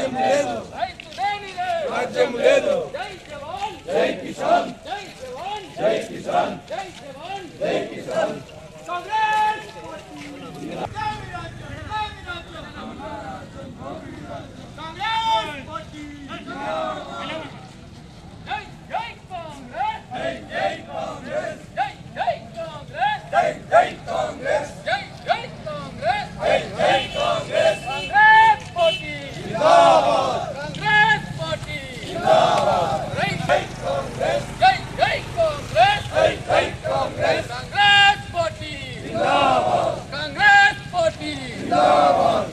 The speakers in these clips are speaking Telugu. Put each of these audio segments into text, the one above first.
రాజ్యం లేదు రైతు లేనిదే రాజ్యం లేదు జై జవాన్ జై కిసాన్ జై జవాన్ జై కిసాన్ జై జవాన్ జై కిసాన్ కాంగ్రెస్ కాంగ్రెస్ పార్టీ జై జై కాంగ్రెస్ జై జై కాంగ్రెస్ జై జై కాంగ్రెస్ జై జై కాంగ్రెస్ జై జై కాంగ్రెస్ జై జై కాంగ్రెస్ కాంగ్రెస్ పార్టీ జిందాబాద్ కాంగ్రెస్ పార్టీ జిందాబాద్ రైట్ జై కాంగ్రెస్ జై జై కాంగ్రెస్ జై జై కాంగ్రెస్ కాంగ్రెస్ పార్టీ జిందాబాద్ కాంగ్రెస్ పార్టీ జిందాబాద్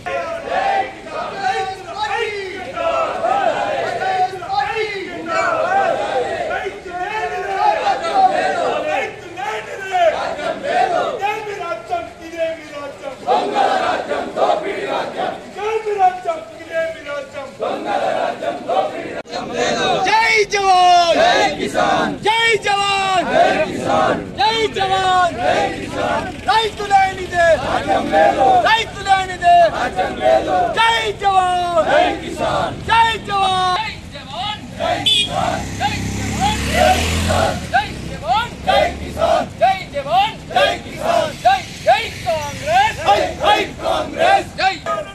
జై జవాన్ జై కిసాన్ జై జవాన్ జై కిసాన్ జై జవాన్ జై కిసాన్ రైతు లేనిదే రాజ్యం లేదు రైతు లేనిదే రాజ్యం లేదు జై జవాన్ జై కిసాన్ జై జవాన్ జై జవాన్ జై కిసాన్ జై జవాన్ జై కిసాన్ జై జవాన్ జై కిసాన్ జై జవాన్ జై కిసాన్ జై జై కాంగ్రెస్ జై జై కాంగ్రెస్ జై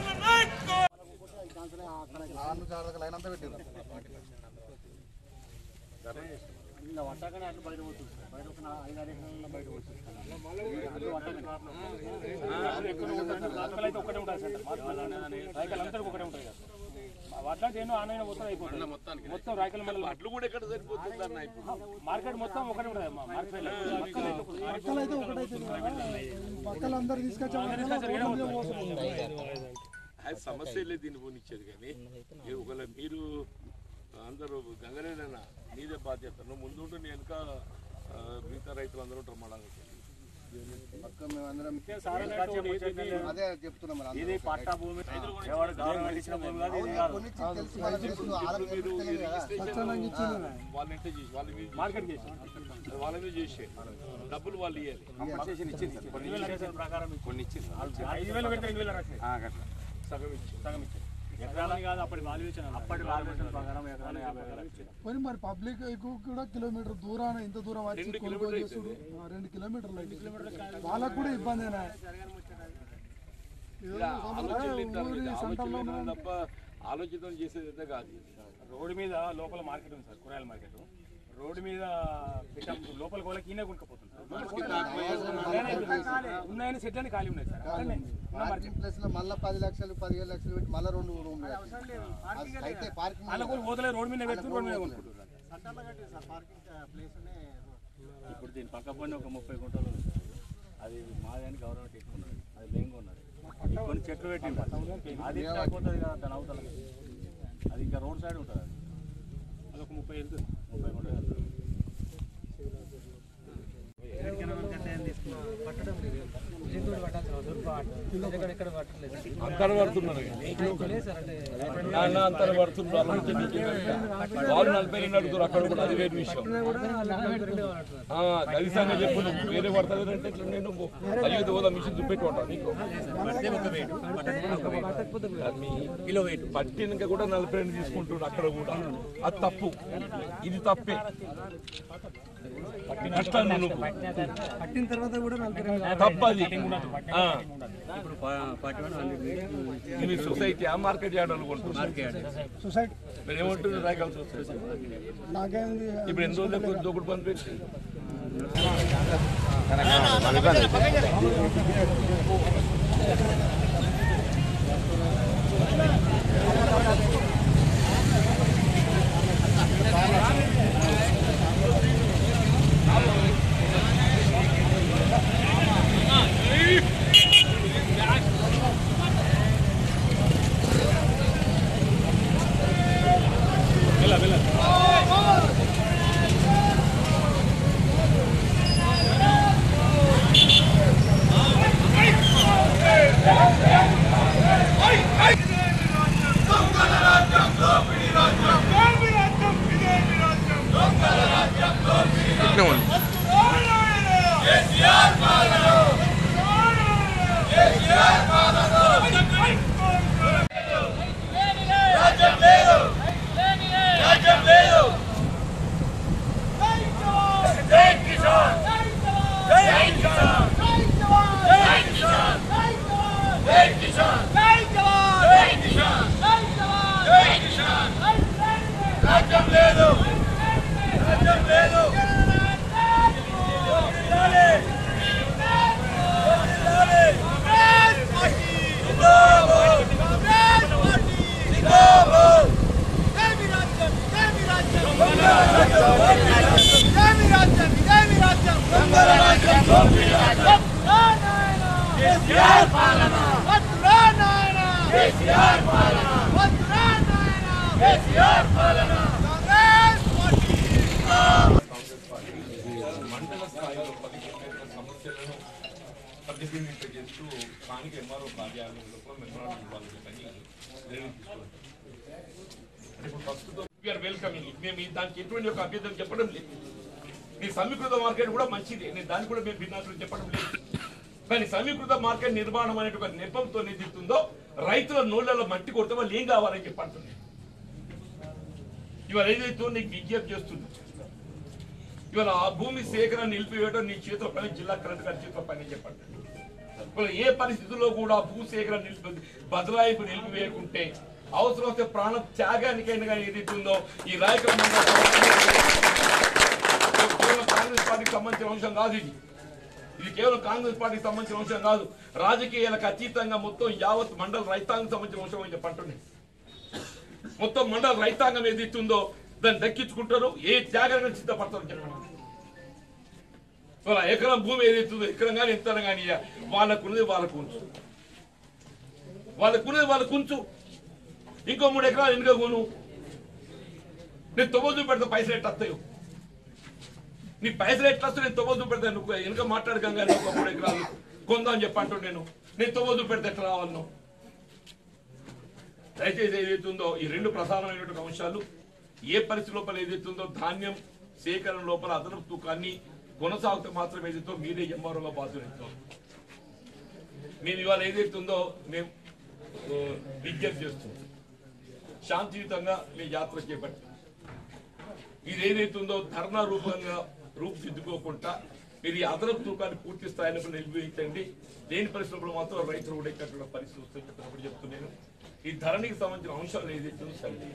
అట్లా ఎన్నో ఆన్లైన్ మొత్తం అయిపోతుంది మొత్తానికి మొత్తం రాయకల్ మండలం అట్లు కూడా ఎక్కడ సరిపోతుంది అన్న ఇప్పుడు మార్కెట్ మొత్తం ఒకటే ఉంటుంది అమ్మా మార్కెట్ పక్కలందరూ అది సమస్య లేదు దీన్ని పోనిచ్చేది కానీ మీరు ఒకవేళ మీరు అందరూ గంగనేనన్నా నీదే బాధ్యత నువ్వు ముందుంటే నేను వెనక ఆ, మిగతా రైతులు అందరూ ఉంటారు మన అదే చెప్తున్నాం మరి ఇది పట్టా భూమి ఎవరు గవర్నమెంట్ ఇచ్చిన భూమి కాదు ఇది కాదు వాళ్ళ ఇంటే చేసి వాళ్ళ మీద మార్కెట్ చేసి వాళ్ళ మీద చేసే డబ్బులు వాళ్ళు ఇవ్వాలి ప్రకారం కొన్ని ఇచ్చింది ఐదు వేలు పెడితే రెండు వేలు రాశారు సగం ఇచ్చి సగం ఇచ్చారు ఎకరాలని కాదు అప్పటి వాల్యుయేషన్ అప్పటి వాల్యుయేషన్ ప్రకారం ఎకరాలు యాభై వేలు ఇచ్చారు పోనీ మరి పబ్లిక్ కూడా కిలోమీటర్ దూరాన ఇంత దూరం వచ్చి కొనుగోలు చేసుడు ఆ, రెండు కిలోమీటర్లు అయితే. వాళ్ళకు కూడా ఇబ్బందేనా ఏదో ఆలోచన లేదు దాని ఊరి మీద. ఆలోచన సెంటర్లో లేదు తప్ప ఆలోచన చేసేది అయితే కాదు ఇది. రోడ్డు మీద లోపల మార్కెట్ ఉంది సార్ కూరగాయల మార్కెట్ రోడ్డు మీద పికప్ లోపల వాళ్ళకి ఈయన కొనుక్కపోతుంది ఉన్నాయని సెట్ అని ఖాళీ ఉన్నాయి సార్ అక్కడనే ఉన్న మార్కెట్ పార్కింగ్ ప్లేస్ లో మళ్ళీ పది లక్షలు పదిహేను లక్షలు పెట్టి మళ్ళీ రెండు రూమ్ అయితే పార్కింగ్ వాళ్ళకు పోతలే రోడ్డు మీద పెట్టుకుని రోడ్డు మీద కొనుక్కుంటారు ఇప్పుడు దీని పక్క పని ఒక ముప్పై గుంటలు ఉంది సార్. అది మాదని గవర్నమెంట్ ఎక్కున్నది అది లేంగా ఉన్నది ఈ కొన్ని చెట్లు పెట్టింది అది ఇట్లా అయిపోతుంది కదా దాని అవతల అది ఇంకా రోడ్ సైడ్ ఉంటుంది అది అది ఒక ముప్పై వెళ్తుంది ముప్పై గుంటలు వెళ్తుంది అంతర పడుతున్నారు నాన్న అంతర పడుతున్నారు వాళ్ళు నలభై రెండు అడుగుతారు అక్కడ కూడా అది వేరే విషయం ఆ, అది సంగతి చెప్పు నువ్వు వేరే పడుతుంది అంటే ఇట్లా నేను అయ్యో పోదా మిషన్ చూపెట్టుకుంటాను నీకు కిలో వెయిట్ పట్టినాక కూడా నలభై రెండు తీసుకుంటున్నాడు అక్కడ కూడా అది తప్పు ఇది తప్పే పట్టినట్టు నువ్వు పట్టిన తర్వాత కూడా నలభై తప్పది ఆ. ఇది సొసైటీ ఆ మార్కెట్ యార్డ్ అనుకుంటున్నారు సొసైటీ మీరు ఏమంటున్నారు రాయగల సొసైటీ నాకేంది ఇప్పుడు ఎన్ని రోజులకు దూకుడు పని పెట్టి రాజ్యం ఇదేమి రాజ్యం ఇదేమి రాజ్యం దొంగల రాజ్యం దోపిడీ రాజ్యం కేసీఆర్ పాలన వద్దురా నాయన కేసీఆర్ పాలన వద్దురా నాయన కేసీఆర్ పాలన కాంగ్రెస్ పార్టీ మండల స్థాయిలో పదిహేను సమస్యలను ప్రతిబింబింపజేస్తూ స్థానిక ఎంఆర్ఓ కార్యాలయంలో కూడా మెమరాండం ఇవ్వాలని చెప్పని నిర్ణయం తీసుకున్నాం అంటే ఇప్పుడు ప్రస్తుతం వీఆర్ వెల్కమింగ్ మేము ఈ దానికి ఎటువంటి ఒక అభ్యర్థన చెప్పడం లేదు ఈ సమీకృత మార్కెట్ కూడా మంచిది నేను దానికి కూడా మేము భిన్నాకులు చెప్పడం లేదు కానీ సమీకృత మార్కెట్ నిర్మాణం అనే ఒక నెపంతో ఏదైతుందో రైతుల నోళ్లలో మట్టి కొడితే వాళ్ళు ఏం కావాలని చెప్పి అంటున్నారు ఇవాళ ఏదైతే నీకు విజ్ఞప్తి చేస్తుంది ఇవాళ ఆ భూమి సేకరణ నిలిపివేయడం నీ చేతిలో పని జిల్లా కలెక్టర్ గారి చేతిలో పని అని చెప్పండి ఇవాళ ఏ పరిస్థితుల్లో కూడా భూ సేకరణ నిలిపి బదలాయింపు నిలిపివేయకుంటే అవసరం వస్తే ప్రాణ త్యాగానికైనా కానీ ఏదైతే ఉందో ఈ రాయకల్ కేవలం కాంగ్రెస్ పార్టీకి సంబంధించిన అంశం కాదు ఇది ఇది కేవలం కాంగ్రెస్ పార్టీకి సంబంధించిన అంశం కాదు రాజకీయాలకు అతీతంగా మొత్తం యావత్ మండల రైతాంగం సంబంధించిన అంశం అని చెప్పంటున్నాయి మొత్తం మండల రైతాంగం ఏదైతుందో దాన్ని దక్కించుకుంటారు ఏ త్యాగాన్ని సిద్ధపడతారు చెప్పండి వాళ్ళ ఎకరం భూమి ఏదైతుందో ఎకరం కానీ ఎంత కానీ వాళ్ళకున్నది వాళ్ళకు ఉంచు వాళ్ళకున్నది వాళ్ళకు ఉంచు ఇంకో మూడు ఎకరాలు ఎనుక కొను నేను తొమ్మిది పెడతా పైసలు ఎట్లా వస్తాయో నీ పైసలు ఎట్లా వస్తాయి నేను తొమ్మిది పెడతా నువ్వు వెనుక మాట్లాడకంగా ఒక మూడు ఎకరాలు కొందా అని చెప్పంటూ నేను నేను తొమ్మిది పెడితే ఎట్లా రావాలను దయచేసి ఏదైతుందో ఈ రెండు ప్రధానమైనటువంటి అంశాలు ఏ పరిస్థితి లోపల ఏదైతుందో ధాన్యం సేకరణ లోపల అదనపు తూకాన్ని కొనసాగుతూ మాత్రం ఏదైతే మీరే ఎంఆర్ఓగా బాధ్యత మేము ఇవాళ ఏదైతుందో మేము ఆ, విజ్ఞప్తి చేస్తున్నాం శాంతియుతంగా మీ యాత్ర చేపట్టి ఇది ఏదైతుందో ధర్నా రూపంగా రూపుదిద్దుకోకుండా మీరు ఈ అదనపు తూకాన్ని పూర్తి స్థాయిలో నిలిపించండి లేని పరిస్థితుల్లో మాత్రం రైతులు ఉడేకట్టున్న పరిస్థితి వస్తుంది చెప్పినప్పుడు చెప్తున్నాను ఈ ధరణికి సంబంధించిన అంశాలు ఏదైతే ఉందో సరే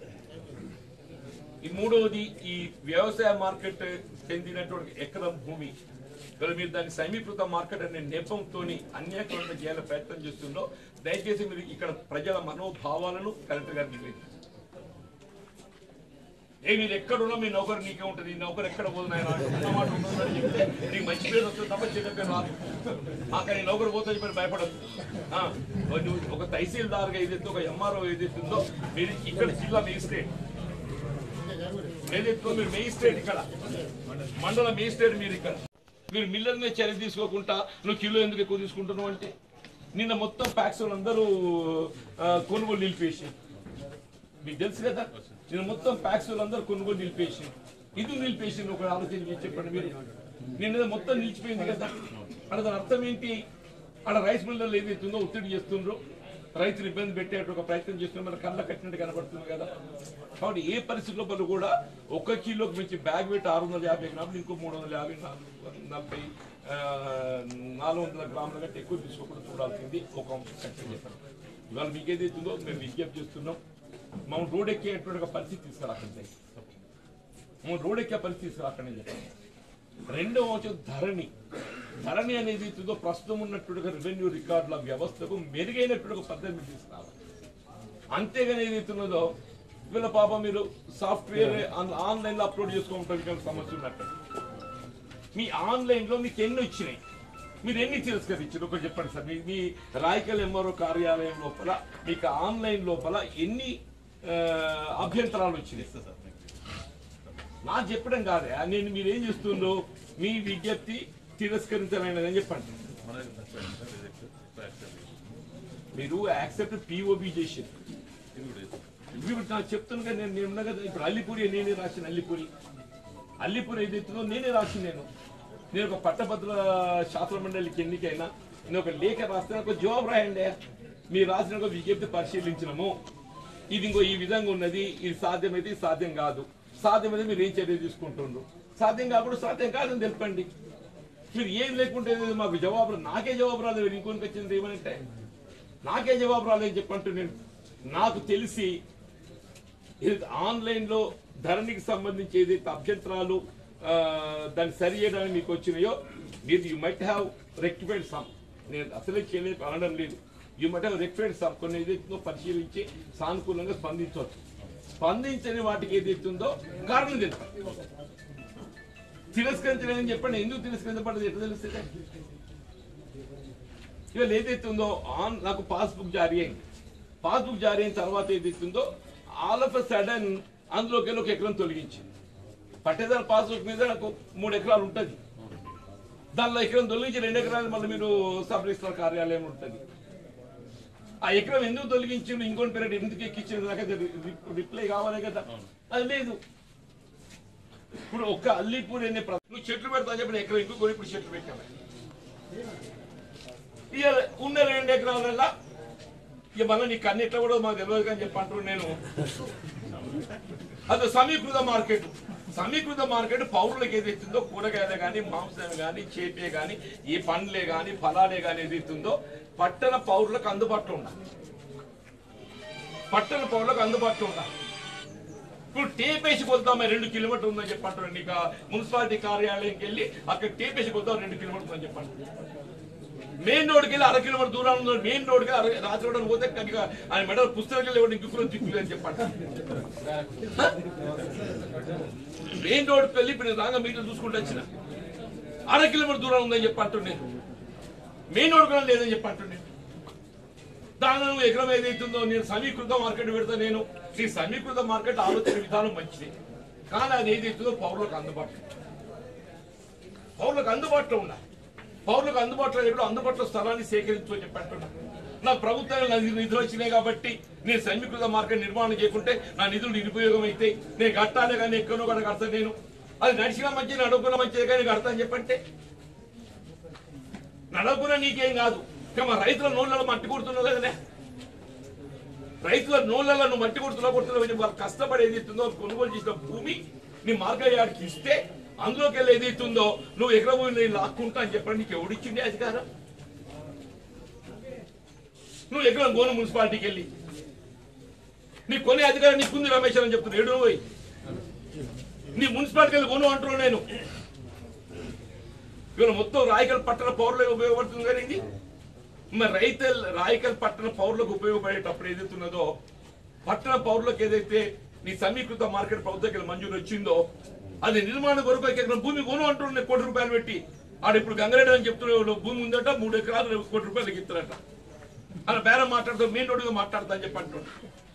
ఈ మూడవది ఈ వ్యవసాయ మార్కెట్ చెందినటువంటి ఎకరం భూమి ఇక్కడ మీరు దాన్ని సమీకృత మార్కెట్ అనే నెపంతో అన్యాయకరంగా చేయాలని ప్రయత్నం చేస్తుందో దయచేసి మీరు ఇక్కడ ప్రజల మనోభావాలను కలెక్టర్ గారు నివేదించారు ఏ మీరు ఎక్కడున్నా మీ నౌకరు నీకే ఉంటుంది ఈ నౌకరు ఎక్కడ పోతుంది ఆయన ఉన్నమాట ఉంటుందని చెప్తే నీకు మంచి పేరు వస్తుంది తప్ప చెడ్డ పేరు రాదు అక్కడ ఈ నౌకరు పోతుంది చెప్పి భయపడదు ఆ, నువ్వు ఒక తహసీల్దార్గా ఏదైతే ఒక ఎంఆర్ఓ ఏదైతే ఉందో మీరు ఇక్కడ జిల్లా మేజిస్ట్రేట్ ఏదైతే మీరు మేజిస్ట్రేట్ ఇక్కడ మండల మేజిస్ట్రేట్ మీరు ఇక్కడ మీరు మిల్లర్ మీద చర్య తీసుకోకుండా నువ్వు కిలో ఎందుకు ఎక్కువ తీసుకుంటున్నావు అంటే నిన్న మొత్తం ప్యాక్స్ అందరూ ఆ, కొనుగోలు నిలిపేసి మీకు తెలుసు కదా నేను మొత్తం ప్యాక్స్ అందరూ కొనుగోలు నిలిపేసి ఇది నిలిపేసి ఒక ఆలోచన చేసి చెప్పండి మీరు నిన్న మొత్తం నిలిచిపోయింది కదా అంటే దాని అర్థం ఏంటి ఆడ రైస్ మిల్లర్లు ఏదైతుందో ఒత్తిడి చేస్తుండ్రో రైతులు ఇబ్బంది పెట్టే ఒక ప్రయత్నం చేస్తున్నారు మన కళ్ళ కట్టినట్టు కనబడుతుంది కదా కాబట్టి ఏ పరిస్థితుల్లో పలు కూడా ఒక కిలోకి మించి బ్యాగ్ వెయిట్ ఆరు వందల యాభై గ్రాములు ఇంకో మూడు వందల యాభై నాలుగు నలభై ఆ, నాలుగు వందల గ్రాముల కంటే ఎక్కువ తీసుకోకుండా చూడాల్సింది ఒక సెక్షన్ చెప్పారు ఇవాళ మీకు ఏదైతుందో మేము విజ్ఞప్తి చేస్తున్నాం మనం రోడ్ ఎక్కేటువంటి ఒక పరిస్థితి తీసుకురాకండి మనం రోడ్ ఎక్కే పరిస్థితి తీసుకురాకండి చెప్పండి రెండవ అంశం ధరణి ధరణి అనేది ఇస్తుందో ప్రస్తుతం ఉన్నటువంటి రెవెన్యూ రికార్డుల వ్యవస్థకు మెరుగైనటువంటి ఒక పద్ధతి మీరు తీసుకురావాలి అంతేగాని ఏదైతున్నదో వీళ్ళ పాప మీరు సాఫ్ట్వేర్ ఆన్లైన్ లో అప్లోడ్ చేసుకోవడానికి మీకు సమస్య ఉన్నట్టు మీ ఆన్లైన్ లో మీకు ఎన్ని వచ్చినాయి మీరు ఎన్ని తిరస్కరించారు ఒకటి చెప్పండి సార్ మీ మీ రాయకల్ ఎంఆర్ఓ కార్యాలయం లోపల మీకు ఆన్లైన్ లోపల ఎన్ని ఆ, అభ్యంతరాలు వచ్చినాయి సార్ నాకు చెప్పడం కాదే నేను మీరు ఏం చేస్తుండ్రో మీ విజ్ఞప్తి తిరస్కరించాలని అని చెప్పండి మీరు యాక్సెప్ట్ పిఓబి చేసారు ఇప్పుడు నాకు చెప్తున్నా కదా, నేను నేను ఉన్నా కదా ఇప్పుడు అల్లిపూరి నేనే రాసిన అల్లిపూరి అల్లిపూరి ఏదైతుందో నేనే రాసి నేను నేను ఒక పట్టభద్ర శాస్త్ర మండలికి ఎన్నికైనా నేను ఒక లేఖ రాస్తే నాకు ఒక జవాబు రాయండి మీరు రాసిన ఒక విజ్ఞప్తి పరిశీలించినము ఇది ఇంకో ఈ విధంగా ఉన్నది ఇది సాధ్యమైతే ఇది సాధ్యం కాదు సాధ్యమైతే మీరు ఏం చర్య తీసుకుంటుండ్రు సాధ్యం కాకుండా సాధ్యం కాదని తెలపండి మీరు ఏం లేకుంటే మాకు జవాబు రా- నాకే జవాబు రాలేదు మీరు ఇంకొనికి వచ్చింది ఏమనంటే నాకే జవాబు రాలేదు చెప్పంటూ నేను నాకు తెలిసి ఇది ఆన్లైన్ లో ధరణికి సంబంధించి ఏదైతే అభ్యంతరాలు ఆ, దాన్ని సరి చేయడానికి మీకు వచ్చినాయో మీరు you might have rectified some నేను అసలే చేయలేదు అనడం లేదు you might have rectified some కొన్ని ఏదైతే పరిశీలించి సానుకూలంగా స్పందించవచ్చు స్పందించని వాటికి ఏదైతే ఉందో కారణం తెలుసు తిరస్కరించలేదని చెప్పండి ఎందుకు తిరస్కరించబడ్డది ఎట్లా తెలుస్తుంది ఇవాళ ఏదైతే ఉందో ఆన్ నాకు పాస్బుక్ జారీ అయింది పాస్బుక్ జారీ అయిన తర్వాత ఏదైతే ఉందో ఆల్ ఆఫ్ సడన్ అందులోకి వెళ్ళి ఒక ఎకరం తొలగించింది పట్టేదారు పాస్బుక్ మీద నాకు మూడు ఎకరాలు ఉంటుంది దానిలో ఎకరం తొలగించి రెండు ఎకరాలు మళ్ళీ మీరు సబ్ రిజిస్టర్ కార్యాలయం ఉంటుంది ఆ ఎకరం ఎందుకు తొలగించిండు ఇంకోటి పేరు ఎందుకు ఎక్కించిండు నాకు అది రి- రిప్లై కావాలి కదా అది లేదు ఇప్పుడు ఒక్క అల్లిపూర్ అనే ప్ర- నువ్వు చెట్లు పెడతా చెప్పిన ఎకరం ఇంకో ఇప్పుడు చెట్లు పెట్టాము ఇక ఉన్న రెండు ఎకరాలల్లా ఇక మళ్ళీ నీ కన్నెట్లా కూడా మాకు తెలియదు కానీ చెప్పి అంటున్నాను నేను అది సమీకృత మార్కెట్ సమీకృత మార్కెట్ పౌరులకు ఏదైతుందో కూరగాయలు కానీ మాంసం కానీ చేపే కానీ ఈ పండ్లే కానీ ఫలాలే కానీ ఏదైతుందో పట్టణ పౌరులకు అందుబాటులో ఉండాలి పట్టణ పౌరులకు అందుబాటులో ఉండాలి ఇప్పుడు టేప్ వేసి కొద్దాం రెండు కిలోమీటర్ ఉందని చెప్పంటారు నీకు ఆ మున్సిపాలిటీ కార్యాలయంకి వెళ్ళి అక్కడ టేప్ వేసి కొద్దాం రెండు కిలోమీటర్ ఉందని చెప్పండి మెయిన్ రోడ్కి వెళ్ళి అర కిలోమీటర్ దూరం ఉంది మెయిన్ రోడ్కి అర రాత్రి రోడ్ పోతే కనుక ఆయన మెడల్ పుస్తకాలు ఇవ్వండి ఇంకొకరు దిక్కులు అని చెప్పండి మెయిన్ రోడ్కి వెళ్ళి ఇప్పుడు నేను రాగా మీటర్ చూసుకుంటూ వచ్చిన అర కిలోమీటర్ దూరం ఉందని చెప్పి అంటుండేది మెయిన్ రోడ్ కూడా లేదని చెప్పి అంటుండే దానిలో నువ్వు ఎకరం ఏదైతుందో నేను సమీకృత మార్కెట్ పెడతా నేను నీ సమీకృత మార్కెట్ ఆలోచన విధానం మంచిది కానీ అది ఏదైతుందో పౌరులకు అందుబాటులో పౌరులకు అందుబాటులో ఉండాలి పౌరులకు అందుబాటులో ఎప్పుడు అందుబాటులో స్థలాన్ని సేకరించు అని చెప్పి అంటున్నా నాకు ప్రభుత్వం నా నిధులు వచ్చినాయి కాబట్టి నేను సమీకృత మార్కెట్ నిర్మాణం చేయకుంటే నా నిధులు నిరుపయోగం అయితే నేను కట్టాలి కానీ ఎక్కడో కూడా కడతాను నేను అది నడిచిన మంచి నడుపుకున్న మంచిది కానీ కడతా అని చెప్పంటే నడపున నీకేం కాదు ఇక మా రైతుల నోళ్ళలో మట్టి కొడుతున్నావు కదనే రైతుల నోళ్ళలో నువ్వు మట్టి కొడుతున్నావు కొడుతున్నావు అని వాళ్ళు కష్టపడి ఏది ఇస్తుందో కొనుగోలు చేసిన భూమి నీ మార్కెట్ యార్డ్కి ఇస్తే అందులోకి వెళ్ళి ఏది ఇస్తుందో నువ్వు ఎకర భూమి నేను లాక్కుంటా అని చెప్పండి నీకు ఎవడిచ్చిండే అధికారం నువ్వు ఎకరం గోను మున్సిపాలిటీకి వెళ్ళి నీ కొనే అధికారం నీకుంది రమేష్ అని చెప్తున్నా ఏడు పోయి నీ మున్సిపాలిటీకి వెళ్ళి కొను అంటున్నావు నేను ఇవాళ మొత్తం రాయకల్ పట్టణ పౌరులకు ఉపయోగపడుతుంది కానీ ఇది మరి రైతు రాయకల్ పట్టణ పౌరులకు ఉపయోగపడేటప్పుడు ఏదైతే ఉన్నదో పట్టణ పౌరులకు ఏదైతే నీ సమీకృత మార్కెట్ ప్రభుత్వకి మంజూరు వచ్చిందో అది నిర్మాణ కొరకు ఒక ఎకరం భూమి కొను అంటున్నాయి కోటి రూపాయలు పెట్టి ఆడ ఇప్పుడు గంగారెడ్డి అని చెప్తున్న భూమి ఉందట మూడు ఎకరాలు కోటి రూపాయలకి ఇస్తారట అలా బేరం మాట్లాడుతూ మెయిన్ రోడ్డుగా మాట్లాడతా అని చెప్పి అంటున్నాడు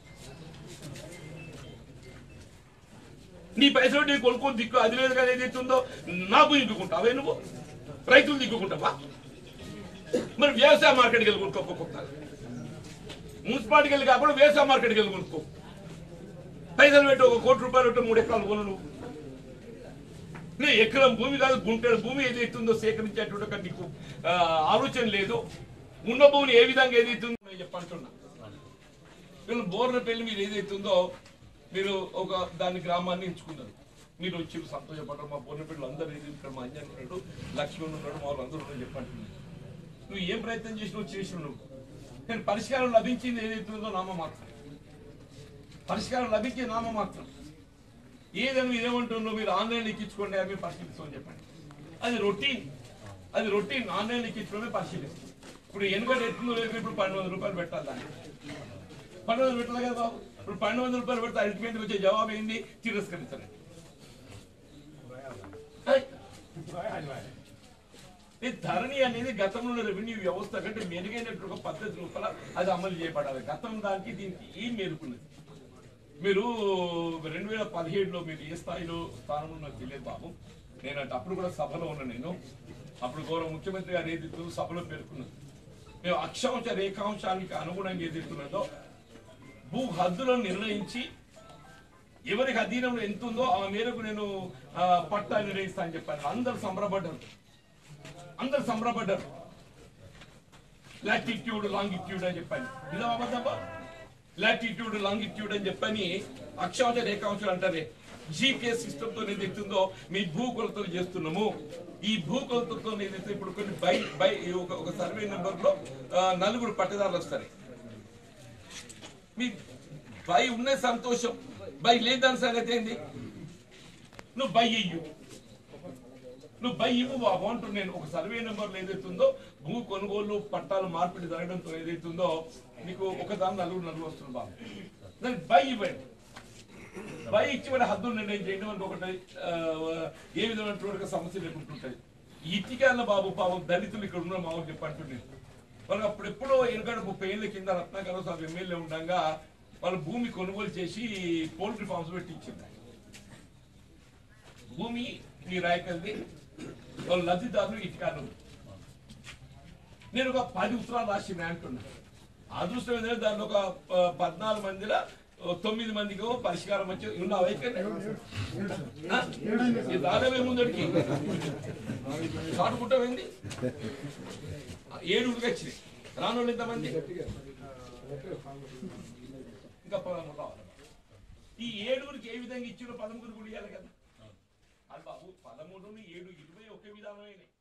నీ పైసలు నీ కొనుక్కొని దిక్కు అది లేదు కానీ ఏదైతే ఉందో నా భూమి దిక్కుంటావే నువ్వు రైతులు దిక్కుంటావా మరి వ్యవసాయ మార్కెట్కి వెళ్ళి కొనుక్కో కొత్త మున్సిపాలిటీకి వెళ్ళి కాకుండా వ్యవసాయ మార్కెట్కి వెళ్ళి కొనుక్కో పైసలు పెట్టి ఒక కోటి రూపాయలు పెట్టి మూడు ఎకరాలు కొను నువ్వు నీ ఎకరం భూమి కాదు గుంటెడు భూమి ఏదైతుందో సేకరించేటువంటి ఒక నీకు ఆ, ఆలోచన లేదు ఉన్న భూమిని ఏ విధంగా ఏదైతుందో నేను చెప్పంటున్నా వీళ్ళు బోర్ల పెళ్లి మీరు ఏదైతుందో మీరు ఒక దాని గ్రామాన్ని ఎంచుకున్నారు మీరు వచ్చి సంతోషపడ్డారు మా బోర్ల పెళ్ళి అందరూ ఏది ఇక్కడ మా అంజన్ ఉన్నాడు లక్ష్మణ్ ఉన్నాడు మా అందరూ ఉన్నాడు చెప్పంటున్నారు నువ్వు ఏం ప్రయత్నం చేసినావు చేసినావు నువ్వు నేను పరిష్కారం లభించింది ఏదైతుందో నామమాత్రం పరిష్కారం లభించే నామమాత్రం ఏదని మీరు ఏమంటున్నారో మీరు ఆన్లైన్ ఎక్కించుకోండి అవి పరిశీలిస్తామని చెప్పండి అది రొటీన్ అది రొటీన్ ఆన్లైన్ ఎక్కించుకోవడమే పరిశీలిస్తాం ఇప్పుడు ఎనుగడ ఎట్టుందో లేదు ఇప్పుడు పన్నెండు వందల రూపాయలు పెట్టాలి దాన్ని పన్నెండు వందలు పెట్టాలి కదా బాబు ఇప్పుడు పన్నెండు వందల రూపాయలు పెడితే అల్టిమేట్ వచ్చే జవాబు ఏంది తిరస్కరించండి ఈ ధరణి అనేది గతంలో ఉన్న రెవెన్యూ వ్యవస్థ కంటే మెరుగైనటువంటి ఒక పద్ధతి లోపల అది అమలు చేయబడాలి గతం దానికి దీనికి ఏం మేలుకున్నది మీరు రెండు వేల పదిహేడులో మీరు ఏ స్థాయిలో స్థానంలో నాకు తెలియదు బాబు నేను అంటే అప్పుడు కూడా సభలో ఉన్నా నేను అప్పుడు గౌరవ ముఖ్యమంత్రి గారు ఏదైతే సభలో పేర్కొన్నది మేము అక్షాంశ రేఖాంశానికి అనుగుణంగా ఏదైతున్నదో భూ హద్దులను నిర్ణయించి ఎవరికి అధీనంలో ఎంత ఉందో ఆ మేరకు నేను ఆ, పట్టా నిర్ణయిస్తా అని చెప్పాను అందరు సంబరపడ్డారు అందరు సంబరపడ్డారు లాటిట్యూడ్ లాంగిట్యూడ్ అని చెప్పాను ఇలా అబద్ధమా లాటిట్యూడ్ లాంగిట్యూడ్ అని చెప్పని అక్షాంశ రేఖాంశాలు అంటారే జీపీఎస్ సిస్టమ్ తో ఏదైతుందో మీ భూ కొలతలు చేస్తున్నాము ఈ భూ కొలతలతో ఏదైతే ఇప్పుడు కొన్ని బై బై ఒక ఒక సర్వే నెంబర్ లో ఆ, నలుగురు పట్టదారులు వస్తారు మీ బై ఉన్న సంతోషం బై లేదని సంగతి ఏంది నువ్వు బై ఇయ్యు నువ్వు బై ఇవ్వు బాబు అంటూ నేను ఒక సర్వే నెంబర్ ఏదైతుందో భూ కొనుగోలు పట్టాలు మార్పిడి జరగడంతో ఏదైతుందో నీకు ఒక దాని నలుగురు నలుగురు వస్తుంది బాబు దానికి బై ఇవ్వండి బై ఇచ్చి మరి హద్దులు నిర్ణయం చేయడం మనకు ఒకటి ఆ, ఏ విధమైనటువంటి సమస్య లేకుంటుంటది ఈ ఇటుకాల బాబు పాపం దళితులు ఇక్కడ ఉన్న మామూలు చెప్పంటుండే వాళ్ళకి అప్పుడు ఎప్పుడో ఎనకడ ముప్పై ఏళ్ళ కింద రత్నాకర సాబ్ ఎమ్మెల్యే ఉండగా వాళ్ళు భూమి కొనుగోలు చేసి పోల్ట్రీ ఫార్మ్స్ పెట్టి ఇచ్చింది భూమి మీ రాయకల్ది వాళ్ళు లబ్ధిదారులు ఇటుకాలు నేను ఒక పది ఉత్తరాలు రాసింది అంటున్నా అదృష్టం ఏంటంటే దాంట్లో ఒక ఆ, పద్నాలుగు మందిలో ఓ తొమ్మిది మందికి పరిష్కారం వచ్చి ఉన్న వైఖరి రాలేవే ముందడికి చాటుకుంటామైంది ఏడుగురికి వచ్చినాయి రానోళ్ళు ఎంతమంది ఇంకా పదమూడు రావాలి ఈ ఏడుగురికి ఏ విధంగా ఇచ్చిన పదమూడు కూడా ఇవ్వాలి కదా అది బాబు పదమూడు ఏడు ఇరవై ఒకే విధానమైనవి